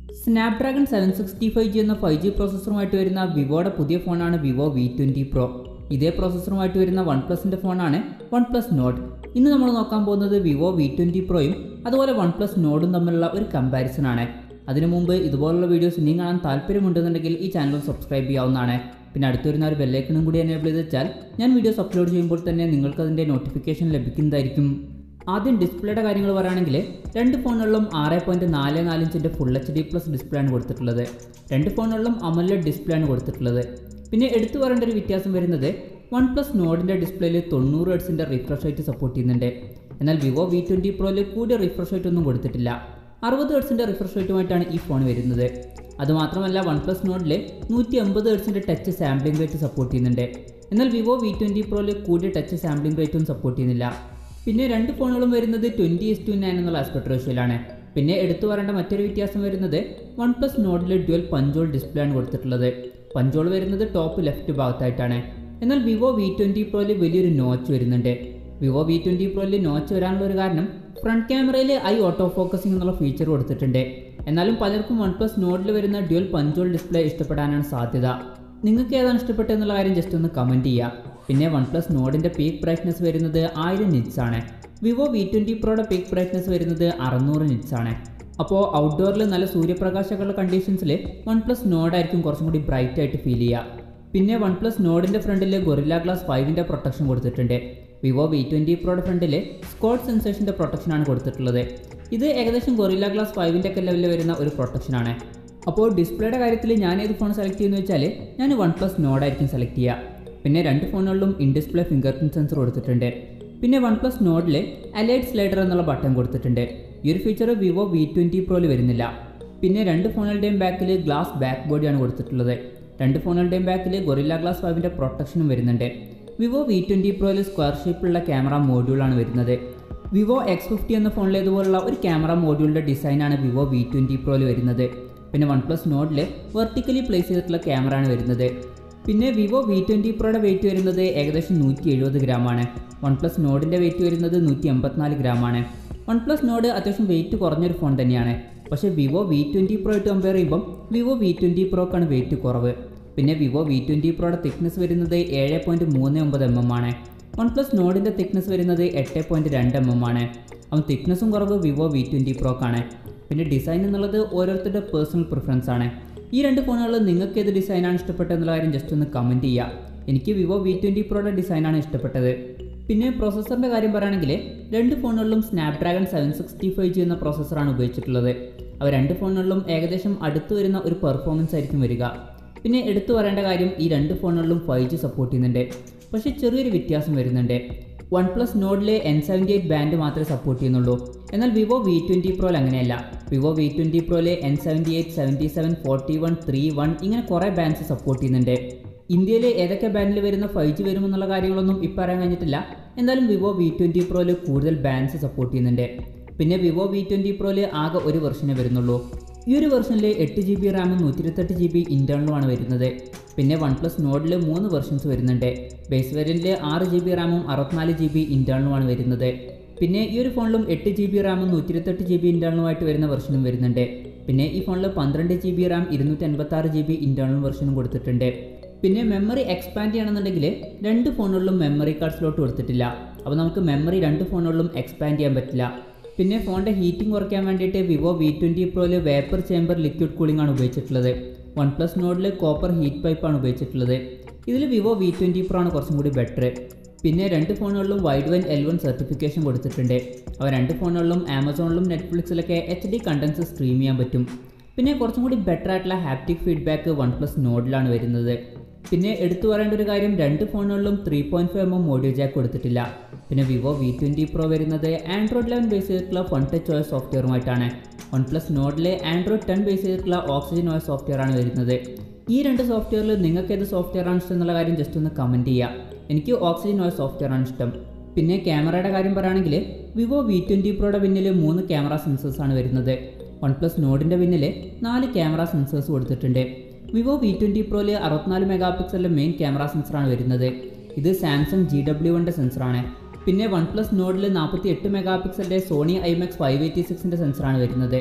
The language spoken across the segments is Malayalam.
Snapdragon seven sixty five G എന്ന ഫൈവ് ജി പ്രോസസ്സറുമായിട്ട് വരുന്ന വിവോയുടെ പുതിയ ഫോണാണ് വിവോ വി ട്വൻറ്റി പ്രോ ഇതേ പ്രോസസ്സറുമായിട്ട് വരുന്ന വൺ പ്ലസിൻ്റെ ഫോണാണ് വൺ പ്ലസ് നോട്ട് ഇന്ന് നമ്മൾ നോക്കാൻ പോകുന്നത് വിവോ വി ട്വൻറ്റി പ്രോയും അതുപോലെ വൺ പ്ലസ് നോഡും തമ്മിലുള്ള ഒരു കമ്പാരിസൺ ആണ് അതിനു മുമ്പ് ഇതുപോലുള്ള വീഡിയോസ് ഇനിയും കാണാൻ താല്പര്യമുണ്ടെന്നുണ്ടെങ്കിൽ ഈ ചാനൽ സബ്സ്ക്രൈബ് ചെയ്യാവുന്നതാണ് പിന്നെ അടുത്ത് വരുന്ന ഒരു ബെല്ലൈക്കണും കൂടി എനേബിൾ ചെയ്ത് വെച്ചാൽ ഞാൻ വീഡിയോസ് അപ്ലോഡ് ചെയ്യുമ്പോൾ തന്നെ നിങ്ങൾക്ക് അതിൻ്റെ നോട്ടിഫിക്കേഷൻ ലഭിക്കുന്നതായിരിക്കും ആദ്യം ഡിസ്പ്ലേയുടെ കാര്യങ്ങൾ പറയുകയാണെങ്കിൽ രണ്ട് ഫോണുകളിലും ആറ് പോയിൻറ്റ് നാല് നാല് ഇഞ്ചിൻ്റെ full H D plus display ആണ് കൊടുത്തിട്ടുള്ളത് രണ്ട് ഫോണുകളിലും അമലഡ് ഡിസ്പ്ലേ ആണ് കൊടുത്തിട്ടുള്ളത് പിന്നെ എടുത്തു പറയേണ്ട ഒരു വ്യത്യാസം വരുന്നത് വൺ പ്ലസ് നോഡിൻ്റെ ഡിസ്പ്ലേയിൽ തൊണ്ണൂറ് ഹെഡ്സിൻ്റെ റിഫ്രഷ് റേറ്റ് സപ്പോർട്ട് ചെയ്യുന്നുണ്ട് എന്നാൽ വിവോ വി ട്വൻറ്റി പ്രോയിൽ കൂടിയ റിഫ്രഷ് റേറ്റ് ഒന്നും കൊടുത്തിട്ടില്ല അറുപത് ഹെഡ്സിൻ്റെ റിഫ്രഷ് റേറ്റുമായിട്ടാണ് ഈ ഫോൺ വരുന്നത് അതുമാത്രമല്ല വൺ പ്ലസ് നോഡിൽ നൂറ്റി അമ്പത് ഹെഡ്സിൻ്റെ ടച്ച് സാമ്പിളിംഗ് റേറ്റ് സപ്പോർട്ട് ചെയ്യുന്നുണ്ട് എന്നാൽ വിവോ വി ട്വൻറ്റി പ്രോയിൽ കൂടിയ ടച്ച് സാമ്പിളിംഗ് റേറ്റും സപ്പോർട്ട് ചെയ്യുന്നില്ല പിന്നെ രണ്ട് ഫോണുകളും വരുന്നത് ട്വൻറ്റി എസ് ടു നയൻ എന്നുള്ള ആസ്പെക്ട് റേഷ്യോയിലാണ് പിന്നെ എടുത്തു പറയേണ്ട മറ്റൊരു വ്യത്യാസം വരുന്നത് വൺ പ്ലസ് നോഡിൽ ഡ്യുവൽ പഞ്ചോൾ ഡിസ്പ്ലേ ആണ് കൊടുത്തിട്ടുള്ളത് പഞ്ചോൾ വരുന്നത് ടോപ്പ് ലെഫ്റ്റ് ഭാഗത്തായിട്ടാണ് എന്നാൽ വിവോ വി ട്വൻറ്റി പ്രോയിൽ വലിയൊരു നോച്ച് വരുന്നുണ്ട് വിവോ വി ട്വൻറ്റി പ്രോയിൽ നോച്ച് വരാനുള്ള ഒരു കാരണം ഫ്രണ്ട് ക്യാമറയിൽ ഐ ഓട്ടോ ഫോക്കസിംഗ് എന്നുള്ള ഫീച്ചർ കൊടുത്തിട്ടുണ്ട് എന്നാലും പലർക്കും വൺ പ്ലസ് നോഡിൽ വരുന്ന ഡ്യുവൽ പഞ്ചോൾ ഡിസ്പ്ലേ ഇഷ്ടപ്പെടാനാണ് സാധ്യത നിങ്ങൾക്ക് ഏതാണ് ഇഷ്ടപ്പെട്ടത് എന്നുള്ള കാര്യം ജസ്റ്റ് ഒന്ന് കമൻറ്റ് ചെയ്യുക പിന്നെ വൺ പ്ലസ് നോഡിൻ്റെ പീക്ക് ബ്രൈറ്റ്നസ് വരുന്നത് ആയിരം നിറ്റ്സ് ആണ് വിവോ വി ട്വൻറ്റി പ്രോയുടെ പീക്ക് ബ്രൈറ്റ്നസ് വരുന്നത് അറുന്നൂറ് നിറ്റ്സ് ആണ് അപ്പോൾ ഔട്ട്ഡോറിൽ നല്ല സൂര്യപ്രകാശമൊക്കെയുള്ള കണ്ടീഷൻസിൽ വൺ പ്ലസ് നോഡായിരിക്കും കുറച്ചും കൂടി ബ്രൈറ്റ് ആയിട്ട് ഫീൽ ചെയ്യുക പിന്നെ വൺ പ്ലസ് നോഡിൻ്റെ ഫ്രണ്ടിൽ ഗൊറില്ല ഗ്ലാസ് ഫൈവിൻ്റെ പ്രൊട്ടക്ഷൻ കൊടുത്തിട്ടുണ്ട് വിവോ വി ട്വൻറ്റി പ്രോയുടെ ഫ്രണ്ടിൽ സ്കോട്ട് സെൻസേഷൻ്റെ പ്രൊട്ടക്ഷനാണ് കൊടുത്തിട്ടുള്ളത് ഇത് ഏകദേശം ഗൊറില്ല ഗ്ലാസ് ഫൈവിൻ്റെ ഒക്കെ ലെവലിൽ വരുന്ന ഒരു പ്രൊട്ടക്ഷനാണ് അപ്പോൾ ഡിസ്പ്ലേയുടെ കാര്യത്തിൽ ഞാൻ ഏത് ഫോൺ സെലക്ട് ചെയ്യുന്നു വെച്ചാൽ ഞാൻ വൺ പ്ലസ് നോഡായിരിക്കും സെലക്ട് ചെയ്യുക പിന്നെ രണ്ട് ഫോണുകളിലും in display finger print sensor കൊടുത്തിട്ടുണ്ട് പിന്നെ വൺ പ്ലസ് നോഡിൽ അലൈറ്റ് സ്ലൈഡർ എന്നുള്ള ബട്ടൺ കൊടുത്തിട്ടുണ്ട് ഈ ഒരു ഫീച്ചർ വിവോ വി ട്വൻറ്റി പ്രോയിൽ വരുന്നില്ല പിന്നെ രണ്ട് ഫോണുകളുടെയും ബാക്കിൽ ഗ്ലാസ് ബാക്ക് ബോഡിയാണ് കൊടുത്തിട്ടുള്ളത് രണ്ട് ഫോണുകളുടെയും ബാക്കിൽ ഗൊറില്ല ഗ്ലാസ് ഫൈവിൻ്റെ പ്രൊട്ടക്ഷനും വരുന്നുണ്ട് വിവോ വി ട്വൻറ്റി പ്രോയിൽ സ്ക്വയർ ഷേപ്പിലുള്ള ക്യാമറ മോഡ്യൂളാണ് വരുന്നത് വിവോ എക്സ് ഫിഫ്റ്റി എന്ന ഫോണിലേതുപോലുള്ള ഒരു ക്യാമറ മോഡ്യൂളിൻ്റെ ഡിസൈനാണ് വിവോ വി ട്വൻറ്റി പ്രോയിൽ വരുന്നത് പിന്നെ വൺ പ്ലസ് നോഡിൽ വെർട്ടിക്കലി പ്ലേസ് ചെയ്തിട്ടുള്ള ക്യാമറ ആണ് വരുന്നത് പിന്നെ വിവോ വി ട്വൻറ്റി പ്രോയുടെ വെയിറ്റ് വരുന്നത് ഏകദേശം നൂറ്റി എഴുപത് ഗ്രാമാണ് വൺ പ്ലസ് നോഡിൻ്റെ വെയിറ്റ് വരുന്നത് നൂറ്റി എൺപത്തിനാല് ഗ്രാമാണ് വൺ പ്ലസ് നോഡ് അത്യാവശ്യം വെയിറ്റ് കുറഞ്ഞൊരു ഫോൺ തന്നെയാണ് പക്ഷേ വിവോ വി ട്വൻറ്റി പ്രോ ആയിട്ട് കമ്പയർ ചെയ്യുമ്പം വിവോ വി ട്വൻറ്റി പ്രോക്കാണ് വെയിറ്റ് കുറവ് പിന്നെ വിവോ വി ട്വൻറ്റി പ്രോയുടെ തിക്നെസ് വരുന്നത് ഏഴ് പോയിൻറ്റ് മൂന്ന് ഒമ്പത് എം എം ആണ് വൺ പ്ലസ് നോഡിൻ്റെ തിക്നെസ് വരുന്നത് എട്ട് പോയിൻറ്റ് രണ്ട് എം എം ആണ് അപ്പം തിക്നെസ്സും കുറവ് വിവോ വി ട്വൻറ്റി പ്രോക്കാണ് പിന്നെ ഡിസൈൻ എന്നുള്ളത് ഓരോരുത്തരുടെ പേഴ്സണൽ പ്രിഫറൻസ് ആണ് ഈ രണ്ട് ഫോണുകളിൽ നിങ്ങൾക്ക് ഏത് ഡിസൈനാണ് ഇഷ്ടപ്പെട്ടത് എന്നുള്ള കാര്യം ജസ്റ്റ് ഒന്ന് കമൻറ്റ് ചെയ്യുക എനിക്ക് വിവോ വി ട്വൻറ്റി പ്രോയുടെ ഡിസൈനാണ് ഇഷ്ടപ്പെട്ടത് പിന്നെ പ്രോസസ്സറിൻ്റെ കാര്യം പറയുകയാണെങ്കിൽ രണ്ട് ഫോണുകളിലും Snapdragon seven sixty five G എന്ന പ്രോസസ്സറാണ് ഉപയോഗിച്ചിട്ടുള്ളത് അവ രണ്ട് ഫോണുകളിലും ഏകദേശം അടുത്ത് വരുന്ന ഒരു പെർഫോമൻസ് ആയിരിക്കും വരിക പിന്നെ എടുത്തു പറയേണ്ട കാര്യം ഈ രണ്ട് ഫോണുകളിലും ഫൈവ് ജി സപ്പോർട്ട് ചെയ്യുന്നുണ്ട് പക്ഷേ ചെറിയൊരു വ്യത്യാസം വരുന്നുണ്ട് വൺ പ്ലസ് നോഡിലെ എൻ സെവൻറ്റി എയ്റ്റ് ബാൻഡ് മാത്രമേ സപ്പോർട്ട് ചെയ്യുന്നുള്ളൂ എന്നാൽ വിവോ വി ട്വൻറ്റി പ്രോയിൽ അങ്ങനെയല്ല വിവോ വി ട്വൻറ്റി പ്രോയിലെ N seventy eight seventy seven forty one three one ഇങ്ങനെ കുറേ ബാൻഡ്സ് സപ്പോർട്ട് ചെയ്യുന്നുണ്ട് ഇന്ത്യയിൽ ഏതൊക്കെ ബാൻഡിൽ വരുന്ന ഫൈവ് ജി വരുമെന്നുള്ള കാര്യങ്ങളൊന്നും ഇപ്പോൾ അറിയാൻ കഴിഞ്ഞിട്ടില്ല എന്തായാലും വിവോ വി ട്വൻറ്റി പ്രോയിൽ കൂടുതൽ ബാൻഡ്സ് സപ്പോർട്ട് ചെയ്യുന്നുണ്ട് പിന്നെ വിവോ വി ട്വൻറ്റി പ്രോയിൽ ആകെ ഒരു വെർഷനേ വരുന്നുള്ളൂ ഈ ഒരു വെർഷനിൽ എട്ട് ജി ബി റാമും നൂറ്റി ഇരുപത്തെട്ട് ജി ബി ഇൻറ്റേർണലുമാണ് വരുന്നത് പിന്നെ വൺ പ്ലസ് നോഡിൽ മൂന്ന് വെർഷൻസ് വരുന്നുണ്ട് ബേസ് വേരിയൻറ്റിൽ ആറ് ജി ബി റാമും അറുപത്തിനാല് ജി ബി ഇൻറ്റേർണലുമാണ് വരുന്നത് പിന്നെ ഈ ഒരു ഫോണിലും എട്ട് ജി ബി റാമും നൂറ്റി ഇരുപത്തെട്ട് ജി ബി ഇൻറ്റേർണലുമായിട്ട് വരുന്ന വെർഷനും വരുന്നുണ്ട് പിന്നെ ഈ ഫോണിൽ പന്ത്രണ്ട് ജി ബി റാം ഇരുന്നൂറ്റി അൻപത്തി ആറ് ജി ബി ഇൻറ്റേർണൽ വെർഷനും കൊടുത്തിട്ടുണ്ട് പിന്നെ മെമ്മറി എക്സ്പാൻഡ് ചെയ്യണമെന്നുണ്ടെങ്കിൽ രണ്ട് ഫോണുകളിലും മെമ്മറി കാർഡ് സ്ലോട്ട് കൊടുത്തിട്ടില്ല അപ്പോൾ നമുക്ക് മെമ്മറി രണ്ട് ഫോണുകളിലും എക്സ്പാൻഡ് ചെയ്യാൻ പറ്റില്ല പിന്നെ ഫോണിൻ്റെ ഹീറ്റിംഗ് കുറയ്ക്കാൻ വേണ്ടിയിട്ട് വിവോ വി ട്വൻറ്റി പ്രോയിൽ വേപ്പർ ചേമ്പർ ലിക്വിഡ് കൂളിംഗ് ആണ് ഉപയോഗിച്ചിട്ടുള്ളത് വൺ പ്ലസ് നോഡിൽ കോപ്പർ ഹീറ്റ് പൈപ്പാണ് ഉപയോഗിച്ചിട്ടുള്ളത് ഇതിൽ വിവോ വി ട്വൻറ്റി പ്രോ ആണ് കുറച്ചും കൂടി ബെറ്റർ പിന്നെ രണ്ട് ഫോണുകളിലും Widevine L one certification കൊടുത്തിട്ടുണ്ട് അവ രണ്ട് ഫോണുകളിലും ആമസോണിലും നെറ്റ്ഫ്ലിക്സിലൊക്കെ എച്ച് ഡി കണ്ടൻസ് സ്ട്രീം ചെയ്യാൻ പറ്റും പിന്നെ കുറച്ചും കൂടി ബെറ്റർ ആയിട്ടുള്ള ഹാപ്റ്റിക് ഫീഡ്ബാക്ക് വൺ പ്ലസ് നോഡിലാണ് വരുന്നത് പിന്നെ എടുത്തു പറയേണ്ട ഒരു കാര്യം രണ്ട് ഫോണുകളിലും three point five M M audio jack കൊടുത്തിട്ടില്ല പിന്നെ വിവോ വി ട്വൻറ്റി പ്രോ വരുന്നത് ആൻഡ്രോയിഡ് ലെവൻ ബേസ് ചെയ്തിട്ടുള്ള ഫൺ ടച്ച് ഓയ സോഫ്റ്റ്വെയറുമായിട്ടാണ് വൺ പ്ലസ് നോഡിലെ ആൻഡ്രോയിഡ് ടെൻ ബേസ് ചെയ്തിട്ടുള്ള ഓക്സിജൻ ഓയ സോഫ്റ്റ്വെയർ ആണ് വരുന്നത് ഈ രണ്ട് സോഫ്റ്റ്വെയറിൽ നിങ്ങൾക്ക് ഏത് സോഫ്റ്റ്വെയർ ആണ് ഇഷ്ടം എന്നുള്ള കാര്യം ജസ്റ്റ് ഒന്ന് കമൻറ്റ് ചെയ്യുക എനിക്ക് ഓക്സിജൻ ഓയ സോഫ്റ്റ്വെയർ ആണ് ഇഷ്ടം പിന്നെ ക്യാമറയുടെ കാര്യം പറയുകയാണെങ്കിൽ വിവോ വി ട്വൻറ്റി പ്രോയുടെ പിന്നിൽ മൂന്ന് ക്യാമറ സെൻസേഴ്സ് ആണ് വരുന്നത് വൺ പ്ലസ് നോഡിൻ്റെ പിന്നിൽ നാല് ക്യാമറ സെൻസേഴ്സ് കൊടുത്തിട്ടുണ്ട് വിവോ വി ട്വൻറ്റി പ്രോയിൽ അറുപത്തിനാല് മെഗാ പിക്സലിൻ്റെ മെയിൻ ക്യാമറ സെൻസറാണ് വരുന്നത് ഇത് സാംസങ് ജി ഡബ്ല്യു വണ്ടെ സെൻസറാണ് പിന്നെ വൺ പ്ലസ് നോഡിൽ നാൽപ്പത്തി എട്ട് മെഗാ പിക്സലിൻ്റെ സോണി ഐമാക്സ് ഫൈവ് എയ്റ്റി സിക്സിൻ്റെ സെൻസറാണ് വരുന്നത്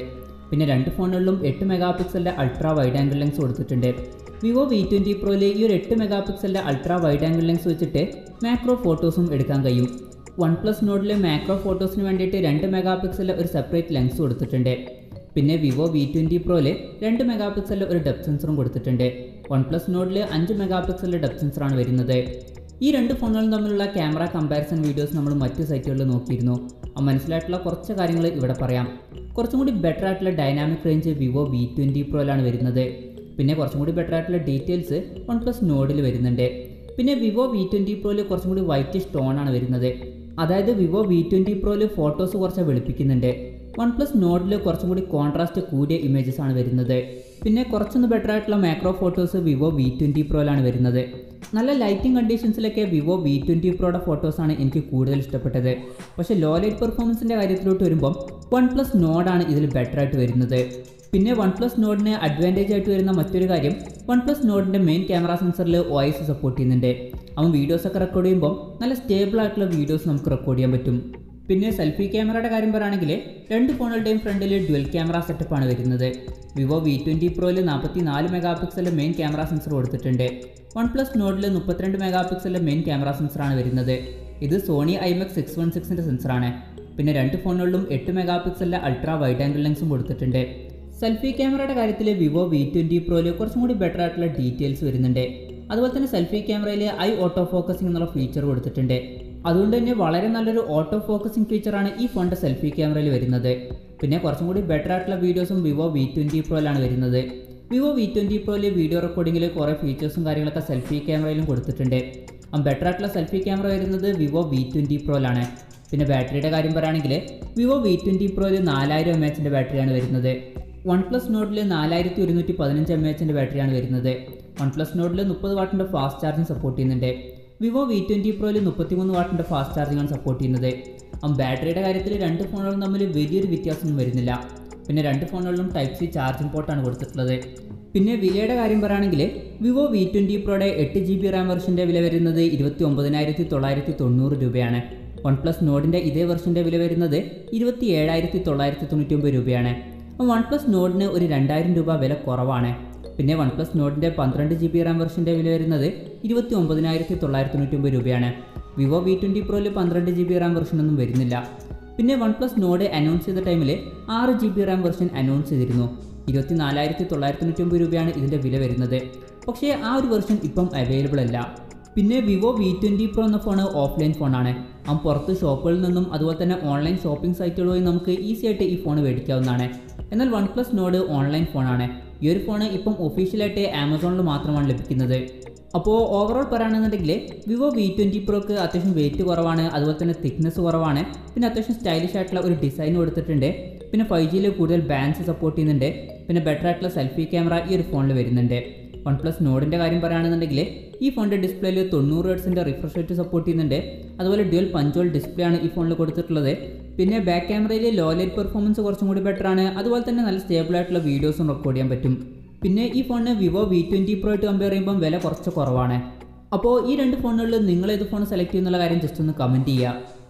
പിന്നെ രണ്ട് ഫോണുകളിലും എട്ട് മെഗാ പിക്സലിൻ്റെ അൾട്രാ വൈഡ് ആംഗിൾ ലെൻസ് കൊടുത്തിട്ടുണ്ട് വിവോ വി ട്വൻറ്റി പ്രോയിൽ ഈ ഒരു എട്ട് മെഗാ പിക്സലിൻ്റെ അൾട്രാ വൈഡ് ആംഗിൾ ലെൻസ് വെച്ചിട്ട് മാക്രോ ഫോട്ടോസും എടുക്കാൻ കഴിയും വൺ പ്ലസ് നോഡിലെ മാക്രോ ഫോട്ടോസിന് വേണ്ടിയിട്ട് രണ്ട് മെഗാ പിക്സലിലെ ഒരു സെപ്പറേറ്റ് ലെൻസ് കൊടുത്തിട്ടുണ്ട് പിന്നെ വിവോ വി ട്വൻറ്റി പ്രോയിൽ രണ്ട് മെഗാ പിക്സലിലെ ഒരു ഡെപ്ത് സെൻസറും കൊടുത്തിട്ടുണ്ട് വൺ പ്ലസ് നോഡിൽ അഞ്ച് മെഗാ പിക്സലിലെ ഡെപ്ത് സെൻസറാണ് വരുന്നത് ഈ രണ്ട് ഫോണുകളും തമ്മിലുള്ള ക്യാമറ കമ്പാരിസൺ വീഡിയോസ് നമ്മൾ മറ്റ് സൈറ്റുകളിൽ നോക്കിയിരുന്നു ആ മനസ്സിലായിട്ടുള്ള കുറച്ച് കാര്യങ്ങൾ ഇവിടെ പറയാം കുറച്ചും കൂടി ബെറ്റർ ആയിട്ടുള്ള dynamic range Vivo V twenty പ്രോയിലാണ് വരുന്നത് പിന്നെ കുറച്ചും കൂടി ബെറ്റർ ആയിട്ടുള്ള ഡീറ്റെയിൽസ് വൺ പ്ലസ് നോഡിൽ വരുന്നുണ്ട് പിന്നെ വിവോ വി ട്വൻറ്റി പ്രോയിൽ കുറച്ചും കൂടി വൈറ്റ് സ്റ്റോൺ ആണ് വരുന്നത് അതായത് വിവോ വി ട്വൻറ്റി പ്രോയിൽ ഫോട്ടോസ് കുറച്ച് വെളുപ്പിക്കുന്നുണ്ട് വൺ പ്ലസ് നോഡിൽ കുറച്ചും കൂടി കോൺട്രാസ്റ്റ് കൂടിയ ഇമേജസ് ആണ് വരുന്നത് പിന്നെ കുറച്ചൊന്ന് ബെറ്റർ ആയിട്ടുള്ള macro photos Vivo V twenty പ്രോയിലാണ് വരുന്നത് നല്ല ലൈറ്റിംഗ് കണ്ടീഷൻസിലൊക്കെ വിവോ വി ട്വൻറ്റി പ്രോയുടെ ഫോട്ടോസാണ് എനിക്ക് കൂടുതൽ ഇഷ്ടപ്പെട്ടത് പക്ഷേ ലോ ലൈറ്റ് പെർഫോമൻസിൻ്റെ കാര്യത്തിലോട്ട് വരുമ്പം വൺ പ്ലസ് നോഡാണ് ഇതിൽ ബെറ്റർ ആയിട്ട് വരുന്നത് പിന്നെ വൺ പ്ലസ് നോഡിന് അഡ്വാൻറ്റേജ് ആയിട്ട് വരുന്ന മറ്റൊരു കാര്യം വൺ പ്ലസ് നോഡിൻ്റെ മെയിൻ ക്യാമറ സെൻസറിൽ ഒ എസ് സപ്പോർട്ട് ചെയ്യുന്നുണ്ട് അവൻ വീഡിയോസ് ഒക്കെ റെക്കോർഡ് ചെയ്യുമ്പോൾ നല്ല സ്റ്റേബിൾ ആയിട്ടുള്ള വീഡിയോസ് നമുക്ക് റെക്കോർഡ് ചെയ്യാൻ പറ്റും പിന്നെ സെൽഫി ക്യാമറയുടെ കാര്യം പറയുകയാണെങ്കിൽ രണ്ട് ഫോണുകളുടെയും ഫ്രണ്ടിൽ ഡ്വൽ ക്യാമറ സെറ്റപ്പാണ് വരുന്നത് വിവോ വി ട്വൻറ്റി പ്രോയിൽ നാൽപ്പത്തി നാല് മെഗാ പിക്സലിൻ്റെ മെയിൻ ക്യാമറ സെൻസർ കൊടുത്തിട്ടുണ്ട് വൺ പ്ലസ് നോഡിൽ മുപ്പത്തിരണ്ട് മെഗാ പിക്സലിൻ്റെ മെയിൻ ക്യാമറ സെൻസറാണ് വരുന്നത് ഇത് സോണി ഐമെക്സ് സിക്സ് വൺ സിക്സിൻ്റെ സെൻസറാണ് പിന്നെ രണ്ട് ഫോണുകളിലും എട്ട് മെഗാ പിക്സലിൻ്റെ അൾട്രാ വൈഡ് ആംഗിൾ ലെൻസും കൊടുത്തിട്ടുണ്ട് സെൽഫി ക്യാമറയുടെ കാര്യത്തിൽ വിവോ വി ട്വൻറ്റി പ്രോയിൽ കുറച്ചും കൂടി ബെറ്റർ ആയിട്ടുള്ള ഡീറ്റെയിൽസ് വരുന്നുണ്ട് അതുപോലെ തന്നെ സെൽഫി ക്യാമറയിൽ ഐ ഓട്ടോ ഫോക്കസിംഗ് എന്നുള്ള ഫീച്ചർ കൊടുത്തിട്ടുണ്ട് അതുകൊണ്ട് തന്നെ വളരെ നല്ലൊരു ഓട്ടോ ഫോക്കസിംഗ് ഫീച്ചറാണ് ഈ ഫോണിൻ്റെ സെൽഫി ക്യാമറയിൽ വരുന്നത് പിന്നെ കുറച്ചും കൂടി ബെറ്റർ ആയിട്ടുള്ള വീഡിയോസും വിവോ വി ട്വൻറ്റി പ്രോയിലാണ് വരുന്നത് വിവോ വി ട്വൻറ്റി പ്രോയിൽ വീഡിയോ റെക്കോർഡിങ്ങിൽ കുറേ ഫീച്ചേഴ്സും കാര്യങ്ങളൊക്കെ സെൽഫി ക്യാമറയിലും കൊടുത്തിട്ടുണ്ട് ആ ബെറ്റർ ആയിട്ടുള്ള സെൽഫി ക്യാമറ വരുന്നത് വിവോ വി ട്വൻറ്റി പ്രോയിലാണ് പിന്നെ ബാറ്ററിയുടെ കാര്യം പറയുകയാണെങ്കിൽ വിവോ വി ട്വൻറ്റി പ്രോയിൽ നാലായിരം എം എച്ചിൻ്റെ ബാറ്ററിയാണ് വരുന്നത് വൺ പ്ലസ് നോട്ടിൽ നാലായിരത്തി ഒരുന്നൂറ്റി പതിനഞ്ച് എം എച്ചിൻ്റെ ബാറ്ററിയാണ് വരുന്നത് വൺ പ്ലസ് നോട്ടിൽ മുപ്പത് വാട്ടിൻ്റെ ഫാസ്റ്റ് ചാർജിങ് സപ്പോർട്ട് ചെയ്യുന്നുണ്ട് വിവോ വി ട്വൻറ്റി പ്രോയിൽ മുപ്പത്തിമൂന്ന് വാട്ടിൻ്റെ ഫാസ്റ്റ് ചാർജിങ്ങാണ് സപ്പോർട്ട് ചെയ്യുന്നത് ആ ബാറ്ററിയുടെ കാര്യത്തിൽ രണ്ട് ഫോണുകളും തമ്മിൽ വലിയൊരു വ്യത്യാസമൊന്നും വരുന്നില്ല പിന്നെ രണ്ട് ഫോണുകളിലും ടൈപ്പ് സി ചാർജിംഗ് പോർട്ടാണ് കൊടുത്തിട്ടുള്ളത് പിന്നെ വിലയുടെ കാര്യം പറയുകയാണെങ്കിൽ വിവോ വി ട്വൻറ്റി പ്രോയുടെ എട്ട് ജി ബി റാം വെർഷൻ്റെ വില വരുന്നത് ഇരുപത്തി ഒമ്പതിനായിരത്തി തൊള്ളായിരത്തി തൊണ്ണൂറ് രൂപയാണ് വൺ പ്ലസ് നോഡിൻ്റെ ഇതേ വെർഷൻ്റെ വില വരുന്നത് ഇരുപത്തി ഏഴായിരത്തി തൊള്ളായിരത്തി തൊണ്ണൂറ്റി ഒമ്പത് രൂപയാണ് അപ്പോൾ വൺ പ്ലസ് നോഡിന് ഒരു രണ്ടായിരം രൂപ വില കുറവാണ് പിന്നെ വൺ പ്ലസ് നോഡിൻ്റെ പന്ത്രണ്ട് ജി ബി റാം വെർഷൻ്റെ വില വരുന്നത് ഇരുപത്തി ഒമ്പതിനായിരത്തി തൊള്ളായിരത്തി തൊണ്ണൂറ്റി ഒമ്പത് രൂപയാണ് വിവോ വി ട്വൻറ്റി പ്രോയിൽ പന്ത്രണ്ട് ജി ബി റാം വെർഷനൊന്നും വരുന്നില്ല പിന്നെ വൺ പ്ലസ് നോഡ് അനൗൺസ് ചെയ്ത ടൈമിൽ ആറ് G B RAM version announce ചെയ്തിരുന്നു ഇരുപത്തി നാലായിരത്തി തൊള്ളായിരത്തി തൊണ്ണൂറ്റി ഒമ്പത് രൂപയാണ് ഇതിൻ്റെ വില വരുന്നത് പക്ഷേ ആ ഒരു വെർഷൻ ഇപ്പം അവൈലബിൾ അല്ല പിന്നെ വിവോ വി ട്വൻറ്റി പ്രോ എന്ന ഫോൺ ഓഫ്ലൈൻ ഫോണാണ് ആ പുറത്ത് ഷോപ്പുകളിൽ നിന്നും അതുപോലെ തന്നെ ഓൺലൈൻ ഷോപ്പിംഗ് സൈറ്റുകൾ വഴി നമുക്ക് ഈസി ആയിട്ട് ഈ ഫോൺ മേടിക്കാവുന്നതാണ് എന്നാൽ വൺ പ്ലസ് നോഡ് ഓൺലൈൻ ഫോണാണ് ഈ ഒരു ഫോൺ ഇപ്പം ഒഫീഷ്യലായിട്ട് ആമസോണിൽ മാത്രമാണ് ലഭിക്കുന്നത് അപ്പോൾ ഓവറോൾ പറയുകയാണെന്നുണ്ടെങ്കിൽ വിവോ വി ട്വൻറ്റി പ്രോക്ക് അത്യാവശ്യം വെയിറ്റ് കുറവാണ് അതുപോലെ തന്നെ തിക്നെസ് കുറവാണ് പിന്നെ അത്യാവശ്യം സ്റ്റൈലിഷ് ആയിട്ടുള്ള ഒരു ഡിസൈൻ കൊടുത്തിട്ടുണ്ട് പിന്നെ ഫൈവ് ജിയിൽ കൂടുതൽ ബാൻസ് സപ്പോർട്ട് ചെയ്യുന്നുണ്ട് പിന്നെ ബെറ്റർ ആയിട്ടുള്ള സെൽഫി ക്യാമറ ഈ ഒരു ഫോണിൽ വരുന്നുണ്ട് വൺ പ്ലസ് നോഡിൻ്റെ കാര്യം പറയുകയാണെന്നുണ്ടെങ്കിൽ ഈ ഫോണിൻ്റെ ഡിസ്പ്ലേയിൽ തൊണ്ണൂറ് ഹെർട്സിൻ്റെ റിഫ്രഷ് റേറ്റ് സപ്പോർട്ട് ചെയ്യുന്നുണ്ട് അതുപോലെ ഡ്യുവൽ പഞ്ചോൾ ഡിസ്പ്ലേ ആണ് ഈ ഫോണിൽ കൊടുത്തിട്ടുള്ളത് പിന്നെ ബാക്ക് ക്യാമറയിൽ ലോ ലൈറ്റ് പെർഫോമൻസ് കുറച്ചും കൂടി ബെറ്റർ ആണ് അതുപോലെ തന്നെ നല്ല സ്റ്റേബിൾ ആയിട്ടുള്ള വീഡിയോസും റെക്കോർഡ് ചെയ്യാൻ പറ്റും പിന്നെ ഈ ഫോണിന് വിവോ വി ട്വൻറ്റി പ്രോ ആയിട്ട് കമ്പയർ ചെയ്യുമ്പോൾ വില കുറച്ച് കുറവാണ് അപ്പോൾ ഈ രണ്ട് ഫോണുകളിൽ നിങ്ങൾ ഏത് ഫോൺ സെലക്ട് ചെയ്യുന്നുള്ള കാര്യം ജസ്റ്റ് ഒന്ന് കമൻറ്റ് ചെയ്യുക